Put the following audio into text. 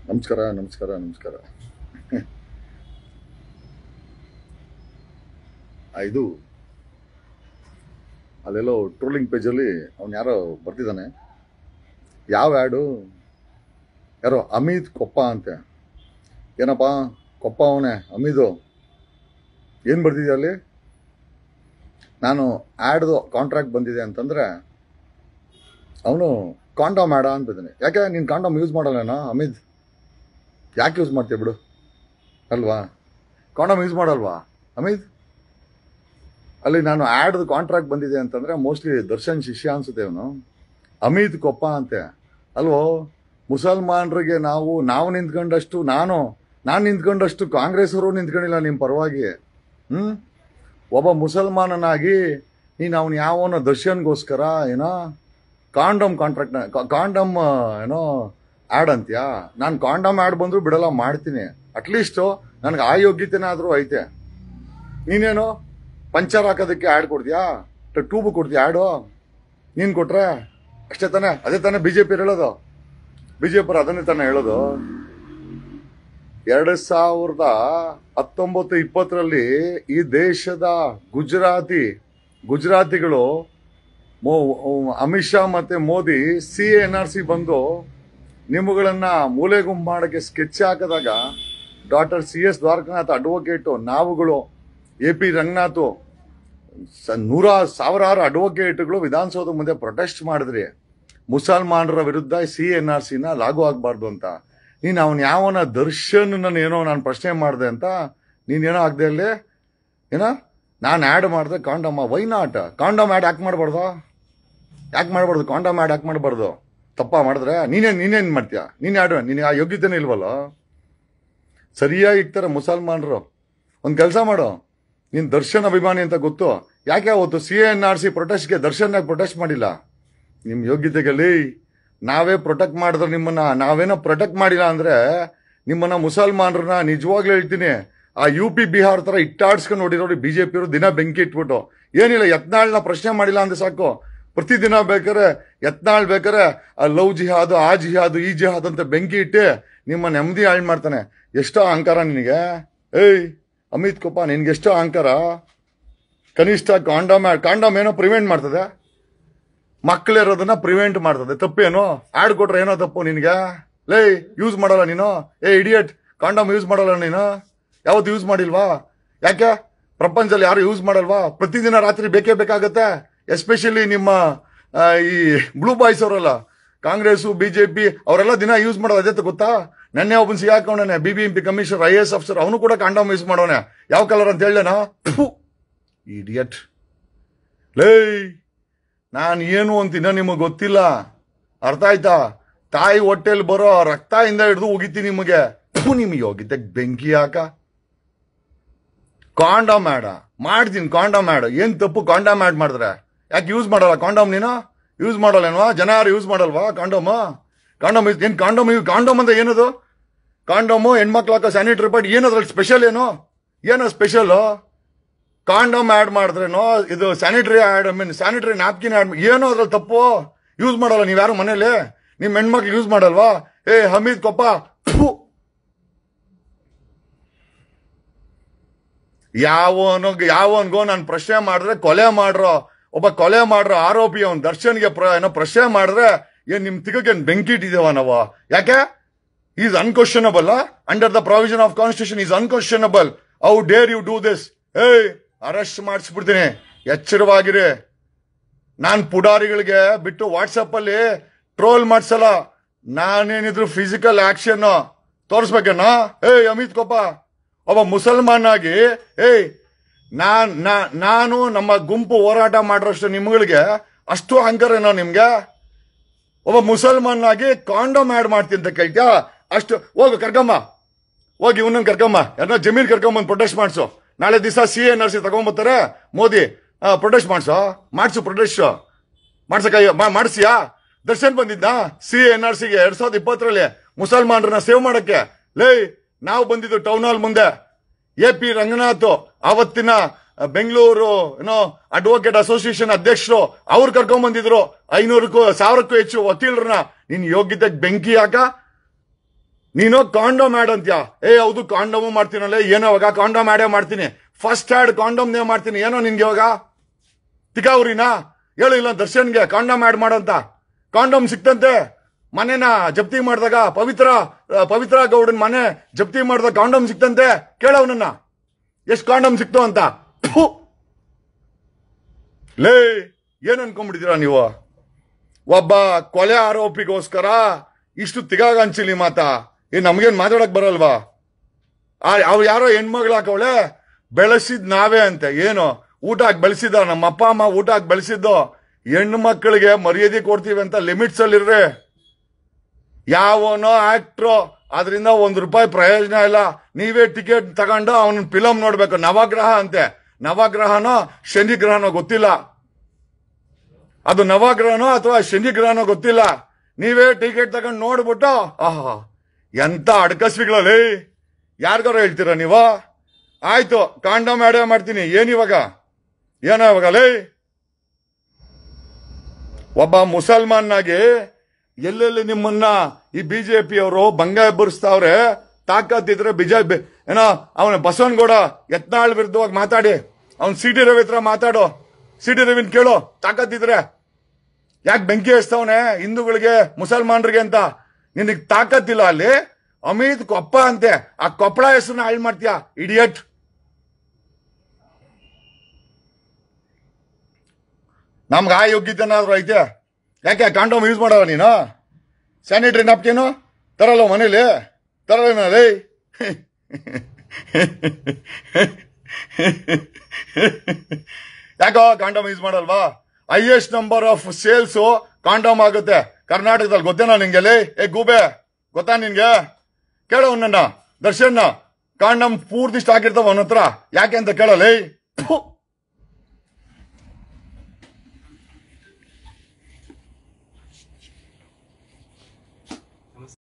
ನಮಸ್ಕಾರ ನಮಸ್ಕಾರ ನಮಸ್ಕಾರ ಆ, ಇದು ಅಲ್ಲೆಲ್ಲೋ ಟ್ರೋಲಿಂಗ್ ಪೇಜಲ್ಲಿ ಅವನು ಯಾರೋ ಬರ್ತಿದ್ದಾನೆ ಯಾವ ಆ್ಯಡು ಯಾರೋ ಅಮಿತ್ ಕೊಪ್ಪ ಅಂತೆ ಏನಪ್ಪ ಕೊಪ್ಪ ಅವನೇ ಅಮಿದು ಏನು ಬರ್ತಿದ್ಯಾ ಅಲ್ಲಿ ನಾನು ಆ್ಯಡ್ದು ಕಾಂಟ್ರಾಕ್ಟ್ ಬಂದಿದೆ ಅಂತಂದರೆ ಅವನು ಕಾಂಡಾಮ್ ಆಡ ಅಂತಿದ್ದಾನೆ ಯಾಕೆ ನೀನು ಕಾಂಡಾಮ್ ಯೂಸ್ ಮಾಡಲ್ಲೇನೋ ಅಮಿತ್ ಯಾಕೆ ಯೂಸ್ ಮಾಡ್ತೀಯ ಬಿಡು ಅಲ್ವಾ ಕಾಂಡಾಮ್ ಯೂಸ್ ಮಾಡಲ್ವಾ ಅಮಿತ್ ಅಲ್ಲಿ ನಾನು ಆ್ಯಡ್ದು ಕಾಂಟ್ರಾಕ್ಟ್ ಬಂದಿದೆ ಅಂತಂದ್ರೆ ಮೋಸ್ಟ್ಲಿ ದರ್ಶನ್ ಶಿಷ್ಯ ಅನ್ಸುತ್ತೆ ಅವನು ಅಮಿತ್ ಕೊಪ್ಪ ಅಂತೆ ಅಲ್ವೋ ಮುಸಲ್ಮಾನರಿಗೆ ನಾವು ನಾವು ನಿಂತ್ಕೊಂಡಷ್ಟು ನಾನು ನಾನು ನಿಂತ್ಕೊಂಡಷ್ಟು ಕಾಂಗ್ರೆಸ್ ಅವರು ನಿಂತ್ಕೊಂಡಿಲ್ಲ ನಿಮ್ಮ ಪರವಾಗಿ ಹ್ಮ್ ಒಬ್ಬ ಮುಸಲ್ಮಾನನಾಗಿ ನೀನು ಅವನು ಯಾವನೋ ದರ್ಶನ್ಗೋಸ್ಕರ ಏನೋ ಕಾಂಡಮ್ ಕಾಂಟ್ರಾಕ್ಟ್ ಕಾಂಡಮ್ ಏನೋ ಆ್ಯಡ್ ಅಂತ್ಯಾ ನಾನು ಕಾಂಡಮ್ ಆ್ಯಡ್ ಬಂದರೂ ಬಿಡಲ್ಲ ಮಾಡ್ತೀನಿ ಅಟ್ಲೀಸ್ಟು ನನಗೆ ಆ ಯೋಗ್ಯತೆನಾದರೂ ಐತೆ ನೀನೇನು ಪಂಚರ್ ಹಾಕೋದಕ್ಕೆ ಆ್ಯಡ್ ಕೊಡ್ತೀಯಾ ಟ್ಯೂಬ್ ಕೊಡ್ತೀಯಾ ಆ್ಯಡು ನೀನು ಕೊಟ್ರೆ ಅಷ್ಟೇ ತಾನೇ ಅದೇ ತಾನೇ ಬಿ ಜೆ ಪಿ ಹೇಳೋದು ಬಿ ಜೆ ಪಿ ಅದನ್ನೇ ತಾನೇ ಹೇಳೋದು ಎರಡು ಸಾವಿರದ ಹತ್ತೊಂಬತ್ತು ಇಪ್ಪತ್ತರಲ್ಲಿ ಈ ದೇಶದ ಗುಜರಾತಿ ಗುಜರಾತಿಗಳು ಮೋ- ಅಮಿತ್ ಶಾ ಮತ್ತೆ Modi C N R C ಬಂದು ನಿಮ್ಮಗಳನ್ನ ಮೂಲೆಗುಂಪು ಮಾಡಕ್ಕೆ ಸ್ಕೆಚ್ ಹಾಕಿದಾಗ doctor C S Dwarakanath advocate ನಾವುಗಳು ಎ ಪಿ ರಂಗನಾಥ್ ಸ- ನೂರ ಸಾವಿರಾರು ಅಡ್ವೊಕೇಟ್ಗಳು ವಿಧಾನಸೌಧ ಮುಂದೆ ಪ್ರೊಟೆಸ್ಟ್ ಮಾಡಿದ್ರಿ ಮುಸಲ್ಮಾನರ ವಿರುದ್ಧ ಸಿ ಎನ್ ಆರ್ ಸಿನ ಲಾಗು ಆಗಬಾರ್ದು ಅಂತ ನೀನು ಅವನ್ ಯಾವನ ದರ್ಶನ್ ಏನೋ ನಾನು ಪ್ರಶ್ನೆ ಮಾಡಿದೆ ಅಂತ ನೀನೇನೋ ಆಗದೆ ಅಲ್ಲಿ ಏನೋ ನಾನು ಆ್ಯಡ್ ಮಾಡಿದೆ ಕಾಂಡಮ್ಮ ವೈ ನಾಟ್ ಕಾಂಡಮ್ ಆ್ಯಡ್ ಯಾಕೆ ಮಾಡಬಾರ್ದು ಯಾಕೆ ಮಾಡಬಾರ್ದು ಕಾಂಡಮ್ ಆ್ಯಡ್ ಯಾಕೆ ಮಾಡಬಾರ್ದು ತಪ್ಪ ಮಾಡಿದ್ರೆ ನೀನೇನು ನೀನೇನು ಮಾಡ್ತೀಯ ನೀನು ಆಡು ನಿನಗೆ ಆ ಯೋಗ್ಯತೆನೇ ಇಲ್ವಲ್ಲ ಸರಿಯಾಗಿ ಇರ್ತಾರೆ ಮುಸಲ್ಮಾನರು ಒಂದು ಕೆಲಸ ಮಾಡು ನೀನು ದರ್ಶನ್ ಅಭಿಮಾನಿ ಅಂತ ಗೊತ್ತು ಯಾಕೆ ಅವತ್ತು ಸಿ ಎನ್ ಆರ್ ಸಿ ಪ್ರೊಟೆಸ್ಟ್ಗೆ ದರ್ಶನ್ ಪ್ರೊಟೆಸ್ಟ್ ಮಾಡಿಲ್ಲ ನಿಮ್ಮ ಯೋಗ್ಯತೆಗಲ್ಲಿ ನಾವೇ ಪ್ರೊಟೆಕ್ಟ್ ಮಾಡಿದ್ರೆ ನಿಮ್ಮನ್ನ ನಾವೇನೋ ಪ್ರೊಟೆಕ್ಟ್ ಮಾಡಿಲ್ಲ ಅಂದ್ರೆ ನಿಮ್ಮನ್ನ ಮುಸಲ್ಮಾನರನ್ನ ನಿಜವಾಗ್ಲೂ ಹೇಳ್ತೀನಿ ಆ ಯು ಪಿ ಬಿಹಾರ್ ತರ ಇಟ್ಟಾಡ್ಸ್ಕೊಂಡು ನೋಡಿರೋರು ಬಿಜೆಪಿ ಅವರು ದಿನ ಬೆಂಕಿ ಇಟ್ಬಿಟ್ಟು ಏನಿಲ್ಲ ಯತ್ನಾಳ್ನ ಪ್ರಶ್ನೆ ಮಾಡಿಲ್ಲ ಅಂದ್ರೆ ಸಾಕು ಪ್ರತಿದಿನ ಬೇಕಾರೆ ಯತ್ನಾಳ್ ಬೇಕಾರೆ ಆ ಲವ್ ಜಿಹಾದ್ ಆ ಜಿಹಾದ್ ಈ ಜಿಹಾದ್ ಅಂತ ಬೆಂಕಿ ಇಟ್ಟು ನಿಮ್ಮ ನೆಮ್ಮದಿ ಹಾಳು ಮಾಡ್ತಾನೆ ಎಷ್ಟೋ ಅಹಂಕಾರ ನಿನಗೆ ಏಯ್ ಅಮಿತ್ ಕೊಪ್ಪ ನಿನ್ಗೆ ಎಷ್ಟೋ ಅಹಂಕಾರ ಕನಿಷ್ಠ ಕಾಂಡಮ್ ಕಾಂಡಮ್ ಏನೋ ಪ್ರಿವೆಂಟ್ ಮಾಡ್ತದೆ ಮಕ್ಕಳಿರೋದನ್ನ ಪ್ರಿವೆಂಟ್ ಮಾಡ್ತದೆ ತಪ್ಪೇನು ಆಡ್ ಕೊಟ್ರೆ ಏನೋ ತಪ್ಪು ನಿನ್ಗೆ ಲೇ ಯೂಸ್ ಮಾಡಲ್ಲ ನೀನು ಏ ಇಡಿಯಟ್ ಕಾಂಡಮ್ ಯೂಸ್ ಮಾಡಲ್ಲ ನೀನು ಯಾವತ್ತು ಯೂಸ್ ಮಾಡಿಲ್ವಾ ಯಾಕೆ ಪ್ರಪಂಚದಲ್ಲಿ ಯಾರು ಯೂಸ್ ಮಾಡಲ್ವಾ ಪ್ರತಿದಿನ ರಾತ್ರಿ ಬೇಕೇ ಬೇಕಾಗತ್ತೆ ಎಸ್ಪೆಷಲಿ ನಿಮ್ಮ ಆ, ಈ ಬ್ಲೂ ಬಾಯ್ಸ್ ಅವರಲ್ಲ ಕಾಂಗ್ರೆಸ್ ಬಿಜೆಪಿ ಅವರೆಲ್ಲ ದಿನ ಯೂಸ್ ಮಾಡೋದು ಅದೇ ಗೊತ್ತಾ ನೆನ್ನೆ ಒಬ್ಬನ್ ಸಿಗಾಕೊಂಡನೆ B B M P commissioner I S officer ಅವನು ಕೂಡ ಕಾಂಡಮ್ ಯೂಸ್ ಮಾಡೋನೆ ಯಾವ ಕಲರ್ ಅಂತ ಹೇಳೇನಾ ಇಡಿಯಟ್ ಲೇ ನಾನು ಏನು ಅಂತಿನ ನಿಮಗೆ ಗೊತ್ತಿಲ್ಲ ಅರ್ಥ ಆಯ್ತಾ ತಾಯಿ ಹೊಟ್ಟೆಲಿ ಬರೋ ರಕ್ತದಿಂದ ಹಿಡಿದು ಉಗಿತೀನಿ ನಿಮಗೆ ಥು, ನಿಮಗೆ ಹೋಗಿದ್ದೆ ಬೆಂಕಿ ಹಾಕ ಕಾಂಡಮ್ ಆಡ ಮಾಡ್ತೀನಿ ಕಾಂಡಮ್ ಆಡ್ ಏನ್ ತಪ್ಪು ಕಾಂಡಮ್ ಆಡ್ ಮಾಡಿದ್ರೆ ಯಾಕೆ ಯೂಸ್ ಮಾಡಲ್ಲ ಕಾಂಡಮ್ ನೀನು ಯೂಸ್ ಮಾಡಲ್ಲೇನ್ವಾ ಜನ ಯಾರು ಯೂಸ್ ಮಾಡಲ್ವಾ ಕಾಂಡಮ್ ಕಾಂಡಮ್ ಏನ್ ಕಾಂಡಮ್ ಕಾಂಡಮ್ ಅಂತ ಏನದು ಕಾಂಡಮು ಹೆಣ್ಮಕ್ಳು ಹಾಕೋ ಸ್ಯಾನಿಟರಿ ಪ್ಯಾಡ್ ಏನದ್ರಲ್ಲಿ ಸ್ಪೆಷಲ್ ಏನು ಏನೋ ಸ್ಪೆಷಲ್ ಕಾಂಡಮ್ ಆಡ್ ಮಾಡಿದ್ರೇನೋ ಇದು sanitary ad mean sanitary napkin ad ಏನೋ ಅದ್ರಲ್ಲಿ ತಪ್ಪು ಯೂಸ್ ಮಾಡಲ್ಲ ನೀವು ಯಾರು ಮನೇಲಿ ನಿಮ್ಮ ಹೆಣ್ಮಕ್ಳು ಯೂಸ್ ಮಾಡಲ್ವಾ ಏ ಹಮೀದ್ ಕೊಪ್ಪ ಥು. ಯಾವನು ಯಾವನ್ಗೋ ನಾನು ಪ್ರಶ್ನೆ ಮಾಡಿದ್ರೆ ಕೊಲೆ ಮಾಡ್ರೋ ಒಬ್ಬ ಕೊಲೆ ಮಾಡ್ರೋ ಆರೋಪಿ ಅವನ್ ದರ್ಶನ್ಗೆ ಪ್ರ ಏನೋ ಪ್ರಶ್ನೆ ಮಾಡಿದ್ರೆ ಏನ್ ನಿಮ್ ತಿಗಕ್ಕೆ ಬೆಂಕಿ ಇಟ್ಟಿದ್ದೇವ ನಾವು ಯಾಕೆ is unquestionable under the provision of constitution is unquestionable how dare you do this ಏಯ್ ಅರೆಸ್ಟ್ ಮಾಡಿಸ್ಬಿಡ್ತೀನಿ ಎಚ್ಚರವಾಗಿರಿ ನಾನ್ ಪುಡಾರಿಗಳಿಗೆ ಬಿಟ್ಟು ವಾಟ್ಸಪ್ ಅಲ್ಲಿ ಟ್ರೋಲ್ ಮಾಡ್ಸಲ್ಲ ನಾನೇನಿದ್ರು ಫಿಸಿಕಲ್ ಆಕ್ಷನ್ ತೋರಿಸ್ಬೇಕೇನೋ ಏಯ್ ಅಮಿತ್ ಕೊಪ್ಪ ಒಬ್ಬ ಮುಸಲ್ಮಾನ್ ಆಗಿ ಏಯ್ ನಾನ್ ನಾ- ನಾನು ನಮ್ಮ ಗುಂಪು ಹೋರಾಟ ಮಾಡಿರೋಷ್ಟು ನಿಮ್ಗಳಿಗೆ ಅಷ್ಟು ಅಹಂಕಾರನೋ ನಿಮ್ಗೆ ಒಬ್ಬ ಮುಸಲ್ಮಾನ್ ಆಗಿ ಕಾಂಡಮ್ ಆಡ್ ಮಾಡ್ತೀನಿ ಅಂತ ಕೇಳ್ತ್ಯಾ ಅಷ್ಟು ಹೋಗು ಕರ್ಕಮ್ಮ ಹೋಗಿ ಇವನನ್ನ ಕರ್ಕಮ್ಮ ಯಾರನ್ನ ಜಮೀನ್ ಕರ್ಕೊಂಬಂದು ಪ್ರೊಟೆಸ್ಟ್ ಮಾಡಿಸು ನಾಳೆ ದಿವಸ ಸಿ ಎನ್ ಆರ್ ಸಿ ತಗೊಂಬರ್ತಾರೆ ಮೋದಿ ಪ್ರೊಟೆಸ್ಟ್ ಮಾಡಿಸೋ ಮಾಡಿಸು ಪ್ರೊಟೆಸ್ಟ್ ಮಾಡ್ಸಕ ಮಾಡಿಸಿಯಾ ದರ್ಶನ್ ಬಂದಿದ್ದ ಸಿ ಎನ್ ಆರ್ ಸಿಗೆ ಎರಡ್ ಸಾವಿರದ ಇಪ್ಪತ್ತರಲ್ಲಿ ಮುಸಲ್ಮಾನರನ್ನ ಸೇವ್ ಮಾಡಕ್ಕೆ ಲೇ ನಾವು ಬಂದಿದ್ದು ಟೌನ್ ಹಾಲ್ ಮುಂದೆ ಎ ಪಿ ರಂಗನಾಥ್ ಆವತ್ತಿನ ಆ, ಬೆಂಗಳೂರು ಏನೋ ಅಡ್ವೊಕೇಟ್ ಅಸೋಸಿಯೇಷನ್ ಅಧ್ಯಕ್ಷರು ಅವ್ರು ಕರ್ಕೊಂಡ್ ಬಂದಿದ್ರು ಐನೂರಕ್ಕೂ ಸಾವಿರಕ್ಕೂ ಹೆಚ್ಚು ವಕೀಲರನ್ನ ನಿನ್ ಯೋಗ್ಯತೆಗೆ ಬೆಂಕಿ ಹಾಕ ನೀನು ಕಾಂಡೋಮ್ ಆಡ್ ಅಂತ್ಯಾ ಏ ಹೌದು ಕಾಂಡೋಮ್ ಮಾಡ್ತೀನಲ್ಲ ಏನೋ ಅವಾಗ ಕಾಂಡೋಮ್ ಆಡೇ ಮಾಡ್ತೀನಿ ಫಸ್ಟ್ ಆಡ್ ಕಾಂಡೋಮ್ ನೇ ಮಾಡ್ತೀನಿ ಏನೋ ನಿನ್ಗೆ ಇವಾಗ ತಿಕಾವ್ರಿನಾ ಹೇಳು ಇಲ್ಲ ದರ್ಶನ್ಗೆ ಕಾಂಡೋಮ್ ಆಡ್ ಮಾಡಂತ ಕಾಂಡೋಮ್ ಸಿಕ್ತಂತೆ ಮನೆನ ಜಪ್ತಿ ಮಾಡಿದಾಗ ಪವಿತ್ರ ಆ, ಪವಿತ್ರ ಗೌಡನ್ ಮನೆ ಜಪ್ತಿ ಮಾಡಿದಾಗ ಕಾಂಡೋಮ್ ಸಿಕ್ತಂತೆ ಕೇಳವನನ್ನ ಎಷ್ಟು ಕಾಂಡೋಮ್ ಸಿಕ್ತು ಅಂತ ಥು. ಲೇ ಏನ್ ಅನ್ಕೊಂಡ್ಬಿಟ್ಟಿದ್ದೀರಾ ನೀವು ಒಬ್ಬ ಕೊಲೆ ಆರೋಪಿಗೋಸ್ಕರ ಇಷ್ಟು ತಿಗಾಗ ಹಂಚಿಲಿ ಮಾತಾ ಏ ನಮ್ಗೇನ್ ಮಾತಾಡಕ್ ಬರಲ್ವಾ ಆ ಅವ್ ಯಾರೋ ಹೆಣ್ಮಗಳು ಹಾಕವಳೆ ಬೆಳೆಸಿದ್ ನಾವೇ ಅಂತೆ ಏನು ಊಟ ಹಾಕಿ ಬೆಳೆಸಿದ ನಮ್ಮ ಅಪ್ಪ ಅಮ್ಮ ಊಟ ಹಾಕಿ ಬೆಳೆಸಿದ್ದು ಹೆಣ್ಣು ಮಕ್ಕಳಿಗೆ ಮರ್ಯಾದೆ ಕೊಡ್ತೀವಿ ಅಂತ ಲಿಮಿಟ್ಸ್ ಅಲ್ಲಿರ್ರಿ ಯಾವನೋ ಆಕ್ಟ್ರು ಅದರಿಂದ ಒಂದ್ ರೂಪಾಯಿ ಪ್ರಯೋಜನ ಇಲ್ಲ ನೀವೇ ಟಿಕೆಟ್ ತಗೊಂಡು ಅವನ ಫಿಲಂ ನೋಡ್ಬೇಕು ನವಗ್ರಹ ಅಂತೆ ನವಗ್ರಹನೋ ಶನಿ ಗ್ರಹನೋ ಗೊತ್ತಿಲ್ಲ ಅದು ನವಗ್ರಹನೋ ಅಥವಾ ಶನಿ ಗ್ರಹನೋ ಗೊತ್ತಿಲ್ಲ ನೀವೇ ಟಿಕೆಟ್ ತಗೊಂಡು ನೋಡ್ಬಿಟ್ಟು ಆಹಾ ಎಂತ ಅಡ್ಕಸ್ವಿಗಳಲ್ಲಿ ಯಾರಿಗಾರ ಹೇಳ್ತೀರಾ ನೀವು ಆಯ್ತು ಕಾಂಡಮ್ ಆಡೇ ಮಾಡ್ತೀನಿ ಏನಿವಾಗ ಏನೋ ಇವಾಗ ಲೇ ಒಬ್ಬ ಮುಸಲ್ಮಾನ್ನಾಗಿ ಎಲ್ಲೆಲ್ಲಿ ನಿಮ್ಮನ್ನ ಈ ಬಿಜೆಪಿ ಅವರು ಬಂಗ ಎಬ್ಬರಿಸ್ತಾವ್ರೆ ತಾಕತ್ತಿದ್ರೆ ಬಿಜೆಪಿ ಏನೋ ಅವನ ಬಸವನಗೌಡ ಯತ್ನಾಳ್ ವಿರುದ್ಧವಾಗಿ ಮಾತಾಡಿ ಅವ್ನ್ ಸಿ ಟಿ ರವಿ ಹತ್ರ ಮಾತಾಡು ಸಿ ಟಿ ರವಿನ್ ಕೇಳು ತಾಕತ್ತಿದ್ರೆ ಯಾಕೆ ಬೆಂಕಿ ಹಚ್ತಾವನೆ ಹಿಂದೂಗಳಿಗೆ ಮುಸಲ್ಮಾನರಿಗೆ ಅಂತ ನಿನಗೆ ತಾಕತ್ತಿಲ್ಲ ಅಲ್ಲಿ ಅಮಿತ್ ಕೊಪ್ಪ ಅಂತೆ ಆ ಕೊಪ್ಪಳ ಹೆಸರನ್ನ ಹಾಳು ಮಾಡ್ತೀಯ ಇಡಿಯಟ್ ನಮ್ಗೆ ಆ ಯೋಗ್ಯತೆನಾದ್ರೂ ಐತೆ ಯಾಕೆ ಕಾಂಡೋಮ್ ಯೂಸ್ ಮಾಡವ ನೀನು ಸ್ಯಾನಿಟರಿ ನಾಪ್ಕಿನು ತರಲ್ಲ ಮನೇಲಿ ತರಲ್ಲ ಮನೇಲಿ ಯಾಕೋ ಕಾಂಡೋಮ್ ಯೂಸ್ ಮಾಡಲ್ವಾ highest number of sales condom ಆಗುತ್ತೆ ಕರ್ನಾಟಕದಲ್ಲಿ ಗೊತ್ತೇನೋ ನಿಂಗೆ ಏ ಗೂಬೆ ಗೊತ್ತಾ ನಿನ್ಗೆ ಕೇಳೋ ನನ್ನ ದರ್ಶನ್ ಕಾಂಡಮ್ ಪೂರ್ತಿ ಸ್ಟಾಕ್ ಇರ್ತಾವ ಅವನ ಹತ್ರ ಯಾಕೆ ಅಂತ ಕೇಳಲ್ಲ